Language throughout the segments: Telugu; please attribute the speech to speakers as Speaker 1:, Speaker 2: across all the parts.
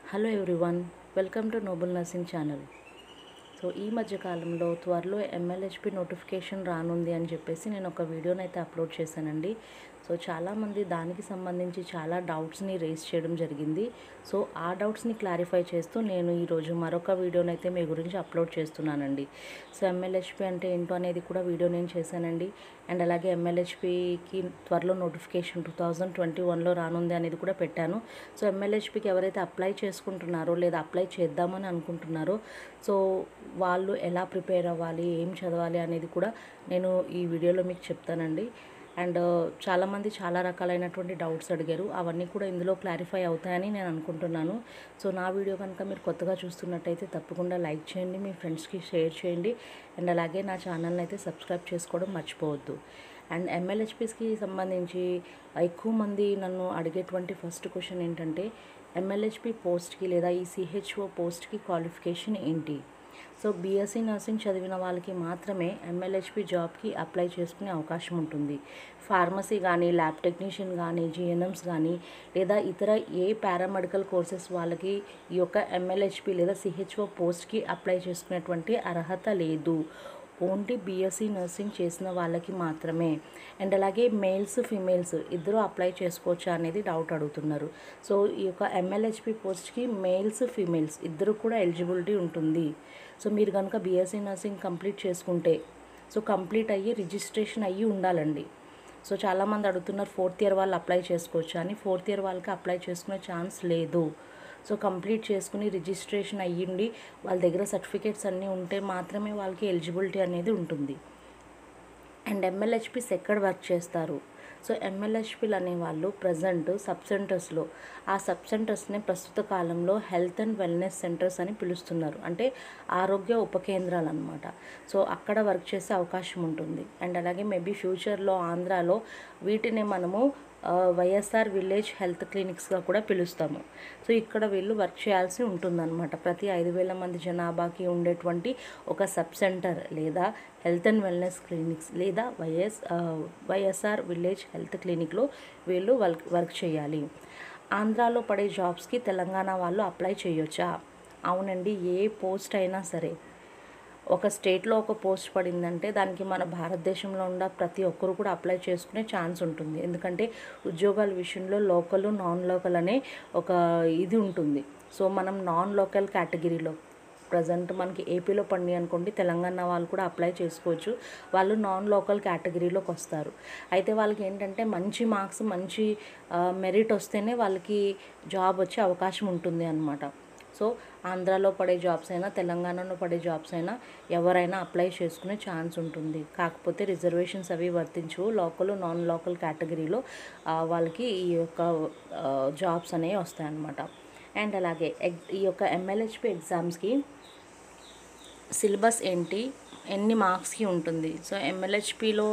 Speaker 1: hello everyone welcome to noble nursing channel so ఈ మధ్య కాలంలో త్వరలో ఎంఎల్హెచ్పి నోటిఫికేషన్ రానుంది అని చెప్పేసి నేను ఒక వీడియోని అయితే అప్లోడ్ చేశానండి సో చాలామంది దానికి సంబంధించి చాలా డౌట్స్ని రేస్ చేయడం జరిగింది సో ఆ డౌట్స్ని క్లారిఫై చేస్తూ నేను ఈరోజు మరొక వీడియోని అయితే మీ గురించి అప్లోడ్ చేస్తున్నానండి సో ఎంఎల్హెచ్పి అంటే ఏంటో అనేది కూడా వీడియో నేను చేశానండి అండ్ అలాగే ఎంఎల్హెచ్పికి త్వరలో నోటిఫికేషన్ టూ థౌజండ్ ట్వంటీ వన్లో రానుంది అనేది కూడా పెట్టాను సో ఎంఎల్హెచ్పికి ఎవరైతే అప్లై చేసుకుంటున్నారో లేదా అప్లై చేద్దామని అనుకుంటున్నారో సో వాళ్ళు ఎలా ప్రిపేర్ అవ్వాలి ఏం చదవాలి అనేది కూడా నేను ఈ వీడియోలో మీకు చెప్తానండి అండ్ చాలామంది చాలా రకాలైనటువంటి డౌట్స్ అడిగారు అవన్నీ కూడా ఇందులో క్లారిఫై అవుతాయని నేను అనుకుంటున్నాను సో నా వీడియో కనుక మీరు కొత్తగా చూస్తున్నట్టయితే తప్పకుండా లైక్ చేయండి మీ ఫ్రెండ్స్కి షేర్ చేయండి అండ్ అలాగే నా ఛానల్ని అయితే సబ్స్క్రైబ్ చేసుకోవడం మర్చిపోవద్దు అండ్ ఎంఎల్హెచ్పిస్కి సంబంధించి ఎక్కువ మంది నన్ను అడిగేటువంటి ఫస్ట్ క్వశ్చన్ ఏంటంటే ఎంఎల్హెచ్పి పోస్ట్కి లేదా ఈ సిహెచ్ఓ పోస్ట్కి క్వాలిఫికేషన్ ఏంటి సో బీఎస్సీ నర్సింగ్ చదివిన వాళ్ళకి మాత్రమే ఎంఎల్హెచ్పి జాబ్కి అప్లై చేసుకునే అవకాశం ఉంటుంది ఫార్మసీ కానీ ల్యాబ్ టెక్నీషియన్ కానీ జిఎన్ఎమ్స్ కానీ లేదా ఇతర ఏ పారామెడికల్ కోర్సెస్ వాళ్ళకి ఈ యొక్క ఎంఎల్హెచ్పి లేదా సిహెచ్ఓ పోస్ట్కి అప్లై చేసుకునేటువంటి అర్హత లేదు ఓన్లీ బీఎస్సీ నర్సింగ్ చేసిన వాళ్ళకి మాత్రమే అండ్ అలాగే మేల్స్ ఫీమేల్స్ ఇద్దరు అప్లై చేసుకోవచ్చా అనేది డౌట్ అడుగుతున్నారు సో ఈ యొక్క ఎంఎల్హెచ్పి పోస్ట్కి మేల్స్ ఫీమేల్స్ ఇద్దరు కూడా ఎలిజిబిలిటీ ఉంటుంది సో మీరు కనుక బీఎస్సీ నర్సింగ్ కంప్లీట్ చేసుకుంటే సో కంప్లీట్ అయ్యి రిజిస్ట్రేషన్ అయ్యి ఉండాలండి సో చాలామంది అడుగుతున్నారు ఫోర్త్ ఇయర్ వాళ్ళు అప్లై చేసుకోవచ్చా అని ఫోర్త్ ఇయర్ వాళ్ళకి అప్లై చేసుకునే ఛాన్స్ లేదు సో కంప్లీట్ చేసుకుని రిజిస్ట్రేషన్ అయ్యిండి వాళ్ళ దగ్గర సర్టిఫికేట్స్ అన్నీ ఉంటే మాత్రమే వాళ్ళకి ఎలిజిబిలిటీ అనేది ఉంటుంది అండ్ ఎంఎల్హెచ్పిస్ ఎక్కడ వర్క్ చేస్తారు సో ఎంఎల్హెచ్పిలు అనేవాళ్ళు ప్రజెంట్ సబ్ సెంటర్స్లో ఆ సబ్ సెంటర్స్ని ప్రస్తుత కాలంలో హెల్త్ అండ్ వెల్నెస్ సెంటర్స్ అని పిలుస్తున్నారు అంటే ఆరోగ్య ఉప కేంద్రాలు అనమాట సో అక్కడ వర్క్ చేసే అవకాశం ఉంటుంది అండ్ అలాగే మేబీ ఫ్యూచర్లో ఆంధ్రాలో వీటిని మనము వైఎస్ఆర్ విలేజ్ హెల్త్ క్లినిక్స్గా కూడా పిలుస్తాము సో ఇక్కడ వీళ్ళు వర్క్ చేయాల్సి ఉంటుందన్నమాట ప్రతి ఐదు వేల మంది జనాభాకి ఉండేటువంటి ఒక సబ్ సెంటర్ లేదా హెల్త్ అండ్ వెల్నెస్ క్లినిక్స్ లేదా వైఎస్ వైఎస్ఆర్ విలేజ్ హెల్త్ క్లినిక్లో వీళ్ళు వర్క్ వర్క్ చేయాలి ఆంధ్రాలో పడే జాబ్స్కి తెలంగాణ వాళ్ళు అప్లై చేయొచ్చా అవునండి ఏ పోస్ట్ అయినా సరే ఒక స్టేట్లో ఒక పోస్ట్ పడిందంటే దానికి మన భారతదేశంలో ఉన్న ప్రతి ఒక్కరు కూడా అప్లై చేసుకునే ఛాన్స్ ఉంటుంది ఎందుకంటే ఉద్యోగాల విషయంలో లోకల్ నాన్ లోకల్ అనే ఒక ఇది ఉంటుంది సో మనం నాన్ లోకల్ కేటగిరీలో ప్రజెంట్ మనకి ఏపీలో పండి అనుకోండి తెలంగాణ వాళ్ళు కూడా అప్లై చేసుకోవచ్చు వాళ్ళు నాన్ లోకల్ కేటగిరీలోకి వస్తారు అయితే వాళ్ళకి ఏంటంటే మంచి మార్క్స్ మంచి మెరిట్ వస్తేనే వాళ్ళకి జాబ్ వచ్చే అవకాశం ఉంటుంది అనమాట సో ఆంధ్రాలో పడే జాబ్స్ అయినా తెలంగాణలో పడే జాబ్స్ అయినా ఎవరైనా అప్లై చేసుకునే ఛాన్స్ ఉంటుంది కాకపోతే రిజర్వేషన్స్ అవి వర్తించవు లోకల్ నాన్ లోకల్ కేటగిరీలో వాళ్ళకి ఈ యొక్క జాబ్స్ అనేవి వస్తాయన్నమాట అండ్ అలాగే ఈ యొక్క ఎంఎల్హెచ్పి ఎగ్జామ్స్కి సిలబస్ ఏంటి ఎన్ని మార్క్స్కి ఉంటుంది సో ఎంఎల్హెచ్పిలో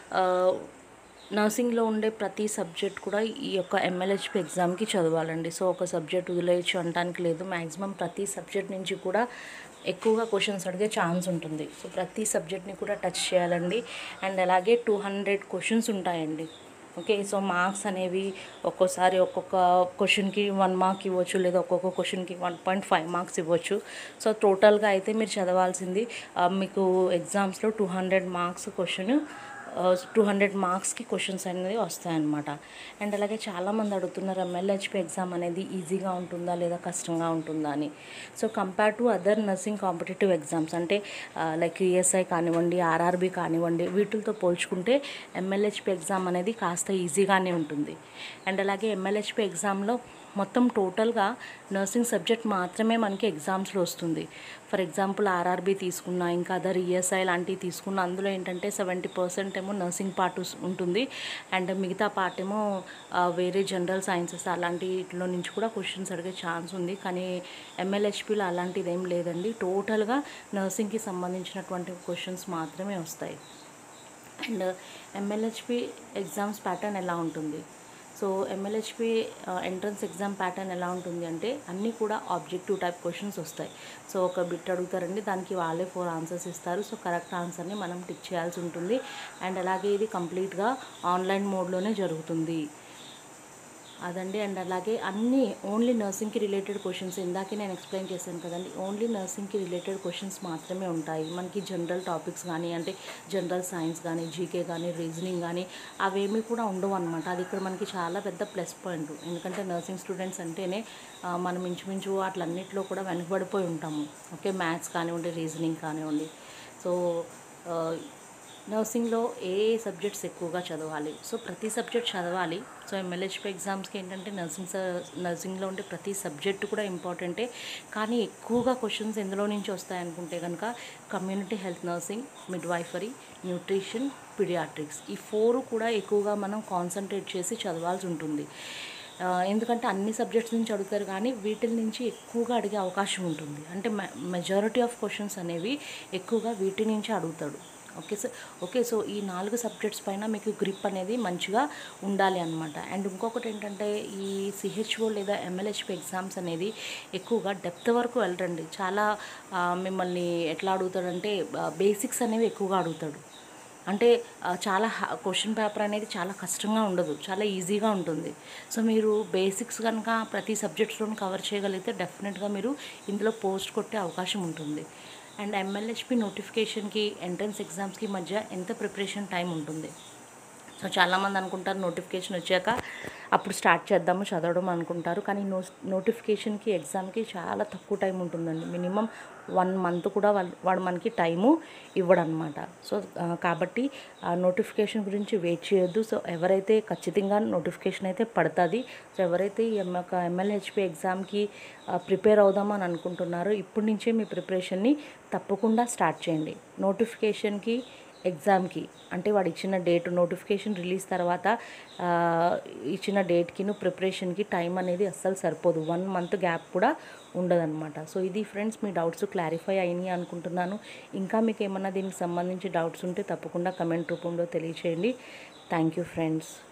Speaker 1: నర్సింగ్లో ఉండే ప్రతి సబ్జెక్ట్ కూడా ఈ యొక్క ఎంఎల్హెచ్పి ఎగ్జామ్కి చదవాలండి సో ఒక సబ్జెక్ట్ వదిలేయచ్చు అనడానికి లేదు మ్యాక్సిమం ప్రతి సబ్జెక్ట్ నుంచి కూడా ఎక్కువగా క్వశ్చన్స్ అడిగే ఛాన్స్ ఉంటుంది సో ప్రతి సబ్జెక్ట్ని కూడా టచ్ చేయాలండి అండ్ అలాగే టూ హండ్రెడ్ క్వశ్చన్స్ ఉంటాయండి ఓకే సో మార్క్స్ అనేవి ఒక్కోసారి ఒక్కొక్క క్వశ్చన్కి వన్ మార్క్ ఇవ్వచ్చు లేదా ఒక్కొక్క క్వశ్చన్కి వన్ పాయింట్ ఫైవ్ మార్క్స్ ఇవ్వచ్చు సో టోటల్గా అయితే మీరు చదవాల్సింది మీకు ఎగ్జామ్స్లో two hundred marks question two hundred మార్క్స్కి క్వశ్చన్స్ అనేది వస్తాయన్నమాట అండ్ అలాగే చాలామంది అడుగుతున్నారు ఎంఎల్హెచ్పి ఎగ్జామ్ అనేది ఈజీగా ఉంటుందా లేదా కష్టంగా ఉంటుందా అని so compare to other nursing competitive exams అంటే లైక్ ఈఎస్ఐ కానివ్వండి ఆర్ఆర్బి కానివ్వండి వీటితో పోల్చుకుంటే ఎంఎల్హెచ్పి ఎగ్జామ్ అనేది కాస్త ఈజీగానే ఉంటుంది అండ్ అలాగే ఎంఎల్హెచ్పి ఎగ్జామ్లో మొత్తం టోటల్గా నర్సింగ్ సబ్జెక్ట్ మాత్రమే మనకి ఎగ్జామ్స్లో వస్తుంది ఫర్ ఎగ్జాంపుల్ ఆర్ఆర్బీ తీసుకున్నా ఇంకా అదర్ ఈఎస్ఐ లాంటివి తీసుకున్న అందులో ఏంటంటే సెవెంటీ పర్సెంట్ ఏమో నర్సింగ్ పార్ట్ ఉంటుంది అండ్ మిగతా పార్ట్ ఏమో వేరే జనరల్ సైన్సెస్ అలాంటి వీటిలో నుంచి కూడా క్వశ్చన్స్ అడిగే ఛాన్స్ ఉంది కానీ ఎంఎల్హెచ్పిలో అలాంటిది ఏం లేదండి టోటల్గా నర్సింగ్కి సంబంధించినటువంటి క్వశ్చన్స్ మాత్రమే వస్తాయి అండ్ ఎంఎల్హెచ్పి ఎగ్జామ్స్ ప్యాటర్న్ ఎలా ఉంటుంది so MLHP entrance exam pattern ఎలా ఉంటుంది అంటే అన్నీ కూడా ఆబ్జెక్టివ్ టైప్ క్వశ్చన్స్ వస్తాయి సో ఒక బిట్ అడుగుతారండి దానికి వాళ్ళే ఫోర్ ఆన్సర్స్ ఇస్తారు సో కరెక్ట్ ఆన్సర్ని మనం టిక్ చేయాల్సి ఉంటుంది అండ్ అలాగే ఇది కంప్లీట్గా ఆన్లైన్ మోడ్లోనే జరుగుతుంది అదండి అండ్ అలాగే అన్ని ఓన్లీ నర్సింగ్కి రిలేటెడ్ క్వశ్చన్స్ ఇందాకే నేను ఎక్స్ప్లెయిన్ చేశాను కదండి ఓన్లీ నర్సింగ్కి రిలేటెడ్ క్వశ్చన్స్ మాత్రమే ఉంటాయి మనకి జనరల్ టాపిక్స్ కానీ అంటే జనరల్ సైన్స్ కానీ జీకే కానీ రీజనింగ్ కానీ అవేమీ కూడా ఉండవు అనమాట అది ఇక్కడ మనకి చాలా పెద్ద ప్లస్ పాయింట్ ఎందుకంటే నర్సింగ్ స్టూడెంట్స్ అంటేనే ఆ, మనం ఇంచుమించు వాటిలన్నింటిలో కూడా వెనకబడిపోయి ఉంటాము ఓకే మ్యాథ్స్ కానివ్వండి రీజనింగ్ కానివ్వండి సో ఆ, నర్సింగ్లో ఏ ఏ సబ్జెక్ట్స్ ఎక్కువగా చదవాలి సో ప్రతి సబ్జెక్ట్ చదవాలి సో ఎంఎల్హెచ్పి ఎగ్జామ్స్కి ఏంటంటే నర్సింగ్ స- నర్సింగ్లో ఉండే ప్రతి సబ్జెక్టు కూడా ఇంపార్టెంటే కానీ ఎక్కువగా క్వశ్చన్స్ ఎందులో నుంచి వస్తాయనుకుంటే కనుక community health nursing midwifery nutrition paediatrics ఈ ఫోర్ కూడా ఎక్కువగా మనం కాన్సన్ట్రేట్ చేసి చదవాల్సి ఉంటుంది ఆ, ఎందుకంటే అన్ని సబ్జెక్ట్స్ నుంచి అడుగుతారు కానీ వీటి నుంచి ఎక్కువగా అడిగే అవకాశం ఉంటుంది అంటే మెజారిటీ ఆఫ్ క్వశ్చన్స్ అనేవి ఎక్కువగా వీటి నుంచి అడుగుతాడు ఓకే సార్ ఓకే సో ఈ నాలుగు సబ్జెక్ట్స్ పైన మీకు గ్రిప్ అనేది మంచిగా ఉండాలి అనమాట అండ్ ఇంకొకటి ఏంటంటే ఈ సిహెచ్ఓ లేదా ఎంఎల్హెచ్పి ఎగ్జామ్స్ అనేది ఎక్కువగా డెప్త్ వరకు వెళ్ళరండి చాలా ఆ, మిమ్మల్ని ఎట్లా అడుగుతాడంటే బేసిక్స్ అనేవి ఎక్కువగా అడుగుతాడు అంటే ఆ, చాలా క్వశ్చన్ పేపర్ అనేది చాలా కష్టంగా ఉండదు చాలా ఈజీగా ఉంటుంది సో మీరు బేసిక్స్ కనుక ప్రతి సబ్జెక్ట్స్లోనూ కవర్ చేయగలిగితే డెఫినెట్గా మీరు ఇందులో పోస్ట్ కొట్టే అవకాశం ఉంటుంది అండ్ ఎంఎల్హెచ్పి నోటిఫికేషన్కి ఎంట్రన్స్ ఎగ్జామ్స్కి మధ్య ఎంత ప్రిపరేషన్ టైం ఉంటుంది సో చాలామంది అనుకుంటారు నోటిఫికేషన్ వచ్చాక అప్పుడు స్టార్ట్ చేద్దాము చదవడం అనుకుంటారు కానీ నో నోటిఫికేషన్కి ఎగ్జామ్కి చాలా తక్కువ టైం ఉంటుందండి మినిమం వన్ మంత్ కూడా వాళ్ళు వాడు మనకి టైము ఇవ్వడనమాట సో ఆ, కాబట్టి ఆ నోటిఫికేషన్ గురించి వెయిట్ చేయొద్దు సో ఎవరైతే ఖచ్చితంగా నోటిఫికేషన్ అయితే పడుతుంది సో ఎవరైతే ఈ యొక్క ఎంఎల్హెచ్పి ఎగ్జామ్కి ప్రిపేర్ అవుదామని అనుకుంటున్నారో ఇప్పటి నుంచే మీ ప్రిపరేషన్ని తప్పకుండా స్టార్ట్ చేయండి నోటిఫికేషన్కి ఎగ్జామ్కి అంటే వాడు ఇచ్చిన డేట్ నోటిఫికేషన్ రిలీజ్ తర్వాత ఆ, ఇచ్చిన డేట్కి ప్రిపరేషన్కి టైం అనేది అస్సలు సరిపోదు వన్ మంత్ గ్యాప్ కూడా ఉండదన్నమాట సో ఇది ఫ్రెండ్స్ మీ డౌట్స్ క్లారిఫై అయినాయి అనుకుంటున్నాను ఇంకా మీకు ఏమన్నా దీనికి సంబంధించి డౌట్స్ ఉంటే తప్పకుండా కమెంట్ రూపంలో తెలియచేయండి థ్యాంక్ యూ ఫ్రెండ్స్